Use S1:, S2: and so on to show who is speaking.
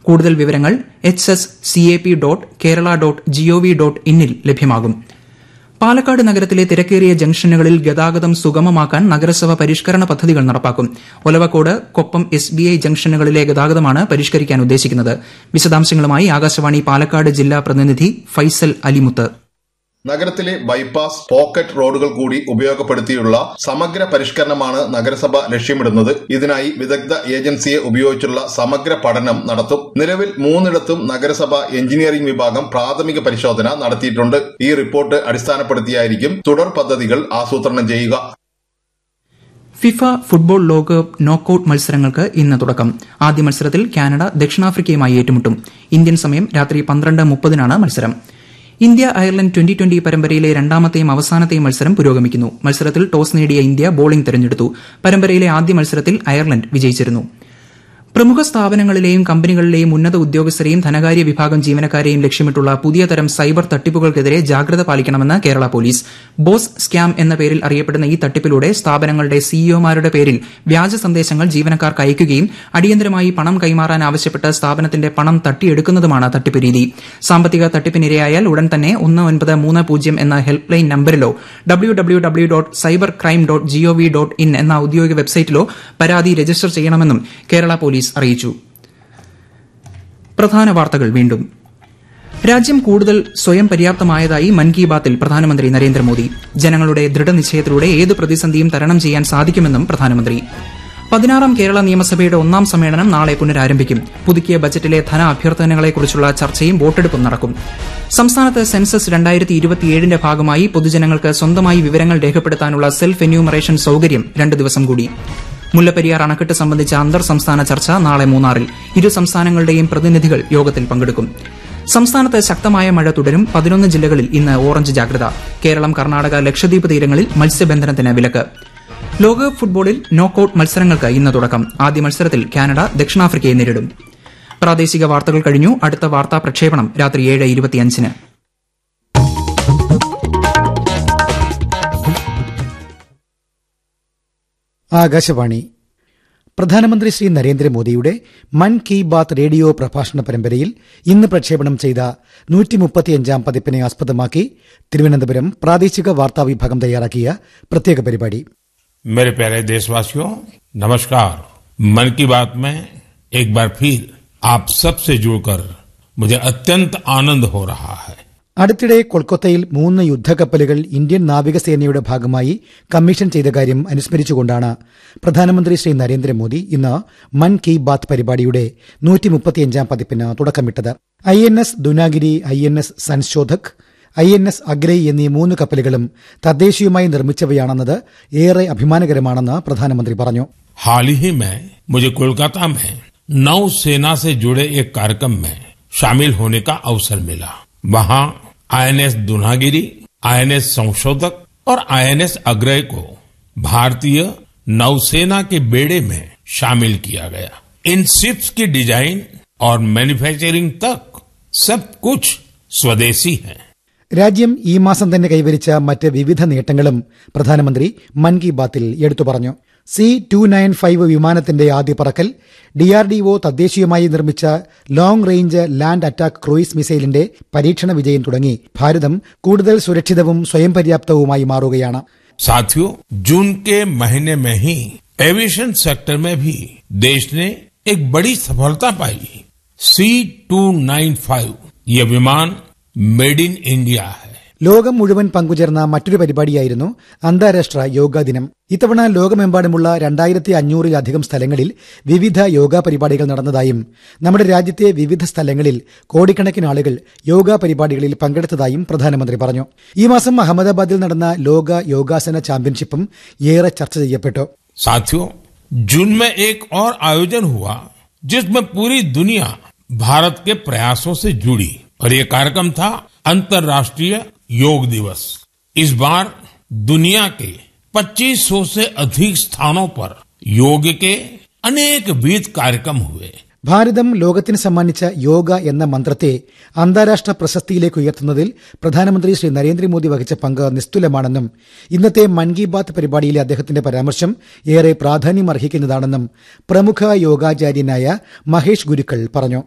S1: കൂടുതൽ വിവരങ്ങൾ H S C A P dot Kerala dot GOV dot ഇന്നിൽ ലഭ്യമാകും പാലക്കാട് നഗരത്തിലെ തിരക്കേറിയ ജംഗ്ഷനുകളിൽ ഗതാഗതം സുഗമമാക്കാൻ നഗരസഭ പരിഷ്കരണ പദ്ധതികൾ നടപ്പാക്കും Olavakkode Koppam S B I ജംഗ്ഷനുകളിലെ ഗതാഗതമാണ് പരിഷ്കരിക്കാൻ ഉദ്ദേശിക്കുന്നത് വിശദാംശങ്ങളുമായി ആകാശവാണി പാലക്കാട് ജില്ലാ പ്രതിനിധി ഫൈസൽ അലിമുത്ത്
S2: നഗരത്തിലെ ബൈപ്പാസ് പോക്കറ്റ് റോഡുകൾ കൂടി ഉപയോഗപ്പെടുത്തിയുള്ള സമഗ്ര പരിഷ്കരണമാണ് നഗരസഭ ലക്ഷ്യമിടുന്നത് ഇതിനായി വിദഗ്ധ ഏജൻസിയെ ഉപയോഗിച്ചുള്ള സമഗ്ര പഠനം നടത്തും നിലവിൽ മൂന്നിടത്തും നഗരസഭ എഞ്ചിനീയറിംഗ് വിഭാഗം പ്രാഥമിക പരിശോധന നടത്തിയിട്ടുണ്ട് ഈ റിപ്പോർട്ട് അടിസ്ഥാനപ്പെടുത്തിയായിരിക്കും തുടർ പദ്ധതികൾ ആസൂത്രണം ചെയ്യുക
S1: ഫിഫ ഫുട്ബോൾ ലോകകപ്പ് നോക്കൌട്ട് മത്സരങ്ങൾക്ക് ഇന്ന് തുടക്കം ആദ്യ മത്സരത്തിൽ കാനഡ ദക്ഷിണാഫ്രിക്കയുമായി ഏറ്റുമുട്ടും ഇന്ത്യൻ സമയം രാത്രി പന്ത്രണ്ട് മുപ്പതിനാണ് മത്സരം ഇന്ത്യ അയർലൻഡ് ട്വന്റി ട്വന്റി പരമ്പരയിലെ രണ്ടാമത്തെയും അവസാനത്തെയും മത്സരം പുരോഗമിക്കുന്നു മത്സരത്തിൽ ടോസ് നേടിയ ഇന്ത്യ ബോളിംഗ് തെരഞ്ഞെടുത്തു പരമ്പരയിലെ ആദ്യ മത്സരത്തിൽ അയർലൻഡ് വിജയിച്ചിരുന്നു പ്രമുഖ സ്ഥാപനങ്ങളിലെയും കമ്പനികളിലെയും ഉന്നത ഉദ്യോഗസ്ഥരെയും ധനകാര്യ വിഭാഗം ജീവനക്കാരെയും ലക്ഷ്യമിട്ടുള്ള പുതിയ തരം സൈബർ തട്ടിപ്പുകൾക്കെതിരെ ജാഗ്രത പാലിക്കണമെന്ന് കേരള പോലീസ് ബോസ് സ്കാം എന്ന പേരിൽ അറിയപ്പെടുന്ന ഈ തട്ടിപ്പിലൂടെ സ്ഥാപനങ്ങളുടെ സിഇഒമാരുടെ പേരിൽ വ്യാജ സന്ദേശങ്ങൾ ജീവനക്കാർക്ക് അയക്കുകയും അടിയന്തരമായി പണം കൈമാറാൻ ആവശ്യപ്പെട്ട് സ്ഥാപനത്തിന്റെ പണം തട്ടിയെടുക്കുന്നതുമാണ് തട്ടിപ്പ് രീതി സാമ്പത്തിക തട്ടിപ്പിനിരയായാൽ ഉടൻ തന്നെ ഒന്ന് ഒൻപത് മൂന്ന് പൂജ്യം എന്ന ഹെൽപ്പ് ലൈൻ നമ്പരിലോ W W W dot cyber crime dot GOV dot in എന്ന ഔദ്യോഗിക വെബ്സൈറ്റിലോ പരാതി രജിസ്റ്റർ ചെയ്യണമെന്നും കേരള പോലീസ് അറിയിച്ചു പ്രധാന വാർത്തകൾ വീണ്ടും രാജ്യം കൂടുതൽ സ്വയം പര്യാപ്തമായതായി മൻ കി ബാത്തിൽ പ്രധാനമന്ത്രി നരേന്ദ്രമോദി ജനങ്ങളുടെ ദൃഢനിശ്ചയത്തിലൂടെ ഏത് പ്രതിസന്ധിയും തരണം ചെയ്യാൻ സാധിക്കുമെന്നും പ്രധാനമന്ത്രി പതിനാറാം കേരള നിയമസഭയുടെ ഒന്നാം സമ്മേളനം നാളെ പുനരാരംഭിക്കും പുതുക്കിയ ബജറ്റിലെ ധന അഭ്യർത്ഥനകളെക്കുറിച്ചുള്ള ചർച്ചയും വോട്ടെടുപ്പും നടക്കും സംസ്ഥാനത്ത് സെൻസസ് രണ്ടായിരത്തി ഇരുപത്തിയേഴിന്റെ ഭാഗമായി പൊതുജനങ്ങൾക്ക് സ്വന്തമായി വിവരങ്ങൾ രേഖപ്പെടുത്താനുള്ള സെൽഫ് എന്യൂമറേഷൻ സൌകര്യം രണ്ട് ദിവസം കൂടി മുല്ലപ്പെരിയാർ അണക്കെട്ട് സംബന്ധിച്ച അന്തർ സംസ്ഥാന ചർച്ച നാളെ മൂന്നാറിൽ ഇരു സംസ്ഥാനങ്ങളുടെയും പ്രതിനിധികൾ യോഗത്തിൽ പങ്കെടുക്കും സംസ്ഥാനത്ത് ശക്തമായ മഴ തുടരും പതിനൊന്ന് ജില്ലകളിൽ ഇന്ന് ഓറഞ്ച് ജാഗ്രത കേരളം കർണാടക ലക്ഷദ്വീപ് തീരങ്ങളിൽ മത്സ്യബന്ധനത്തിന് വിലക്ക് ലോകകപ്പ് ഫുട്ബോളിൽ നോക്കൌട്ട് മത്സരങ്ങൾക്ക് ഇന്ന് തുടക്കം ആദ്യ മത്സരത്തിൽ കാനഡ ദക്ഷിണാഫ്രിക്കയെ നേരിടും പ്രാദേശിക വാർത്തകൾ കഴിഞ്ഞു അടുത്ത വാർത്താ പ്രക്ഷേപണം രാത്രി ഏഴ് ഇരുപത്തിയഞ്ചിന്
S3: ആകാശവാണി പ്രധാനമന്ത്രി ശ്രീ നരേന്ദ്രമോദിയുടെ മൻ കി ബാത്ത് റേഡിയോ പ്രഭാഷണ പരമ്പരയിൽ ഇന്ന് പ്രക്ഷേപണം ചെയ്ത നൂറ്റിമുപ്പത്തിയഞ്ചാം പതിപ്പിനെ ആസ്പദമാക്കി തിരുവനന്തപുരം പ്രാദേശിക വാർത്താ വിഭാഗം തയ്യാറാക്കിയ പ്രത്യേക പരിപാടി
S4: मेरे प्यारे देशवासियों नमस्कार मन की बात में एक बार फिर आप सबसे जुड़कर मुझे अत्यंत आनंद हो रहा है
S3: അടുത്തിടെ കൊൽക്കത്തയിൽ മൂന്ന് യുദ്ധക്കപ്പലുകൾ ഇന്ത്യൻ നാവികസേനയുടെ ഭാഗമായി കമ്മീഷൻ ചെയ്ത കാര്യം അനുസ്മരിച്ചുകൊണ്ടാണ് പ്രധാനമന്ത്രി ശ്രീ നരേന്ദ്രമോദി ഇന്ന് മൻ കി ബാത്ത് പരിപാടിയുടെ നൂറ്റിമുപ്പത്തിയഞ്ചാം പതിപ്പിന് തുടക്കമിട്ടത് I N S Dunagiri I N S Sanshodhak I N S Agray എന്നീ മൂന്ന് കപ്പലുകളും തദ്ദേശീയമായി നിർമ്മിച്ചവയാണെന്നത് ഏറെ അഭിമാനകരമാണെന്ന് പ്രധാനമന്ത്രി പറഞ്ഞു
S4: हाल ही में मुझे कोलकाता में नौ सेना से जुड़े एक कार्यक्रम में शामिल होने का अवसर मिला वहां आईएनएस दुनागिरी आईएनएस संशोधक और आईएनएस अग्रय को भारतीय नौसेना के बेड़े में शामिल किया गया इन शिप्स की डिजाइन और मैन्युफैक्चरिंग तक सब कुछ स्वदेशी है
S3: രാജ്യം ഈ മാസം തന്നെ കൈവരിച്ച മറ്റ് വിവിധ നേട്ടങ്ങളും പ്രധാനമന്ത്രി മൻ കി ബാത്തിൽ എടുത്തു പറഞ്ഞു സി ടു നയൻ ഫൈവ് വിമാനത്തിന്റെ ആദ്യ പറക്കൽ ഡിആർഡിഒ തദ്ദേശീയമായി നിർമ്മിച്ച long range land attack cruise മിസൈലിന്റെ പരീക്ഷണ വിജയം തുടങ്ങി ഭാരതം കൂടുതൽ സുരക്ഷിതവും സ്വയം പര്യാപ്തവുമായി മാറുകയാണ്
S4: साथियों जून के महीने में ही एविएशन सेक्टर में भी देश ने एक बड़ी सफलता पाई सी टू नाइन फाइव ये विमान मेड इन इंडिया है
S3: ലോകം മുഴുവൻ പങ്കുചേർന്ന മറ്റൊരു പരിപാടിയായിരുന്നു അന്താരാഷ്ട്ര യോഗാ ദിനം ഇത്തവണ ലോകമെമ്പാടുമുള്ള രണ്ടായിരത്തി അഞ്ഞൂറിലധികം സ്ഥലങ്ങളിൽ വിവിധ യോഗാ പരിപാടികൾ നടന്നതായും നമ്മുടെ രാജ്യത്തെ വിവിധ സ്ഥലങ്ങളിൽ കോടിക്കണക്കിന് ആളുകൾ യോഗാ പരിപാടികളിൽ പങ്കെടുത്തതായും പ്രധാനമന്ത്രി പറഞ്ഞു ഈ മാസം അഹമ്മദാബാദിൽ നടന്ന ലോക യോഗാസന ചാമ്പ്യൻഷിപ്പും ഏറെ ചർച്ച ചെയ്യപ്പെട്ടു
S4: साथियों जून में एक और आयोजन हुआ जिसमें पूरी दुनिया भारत के प्रयासों से जुड़ी और ये कार्यक्रम था अंतर्राष्ट्रीय योग दिवस इस बार दुनिया के 2500 से अधिक स्थानों पर योग के अनेक विध कार्यक्रम हुए
S3: ഭാരതം ലോകത്തിന് സമ്മാനിച്ച യോഗ എന്ന മന്ത്രത്തെ അന്താരാഷ്ട്ര പ്രശസ്തിയിലേക്ക് ഉയർത്തുന്നതിൽ പ്രധാനമന്ത്രി ശ്രീ നരേന്ദ്രമോദി വഹിച്ച പങ്ക് നിസ്തുലമാണെന്നും ഇന്നത്തെ മൻ കി ബാത്ത് പരിപാടിയിലെ അദ്ദേഹത്തിന്റെ പരാമർശം ഏറെ പ്രാധാന്യമർഹിക്കുന്നതാണെന്നും പ്രമുഖ യോഗാചാര്യനായ മഹേഷ് ഗുരുക്കൾ പറഞ്ഞു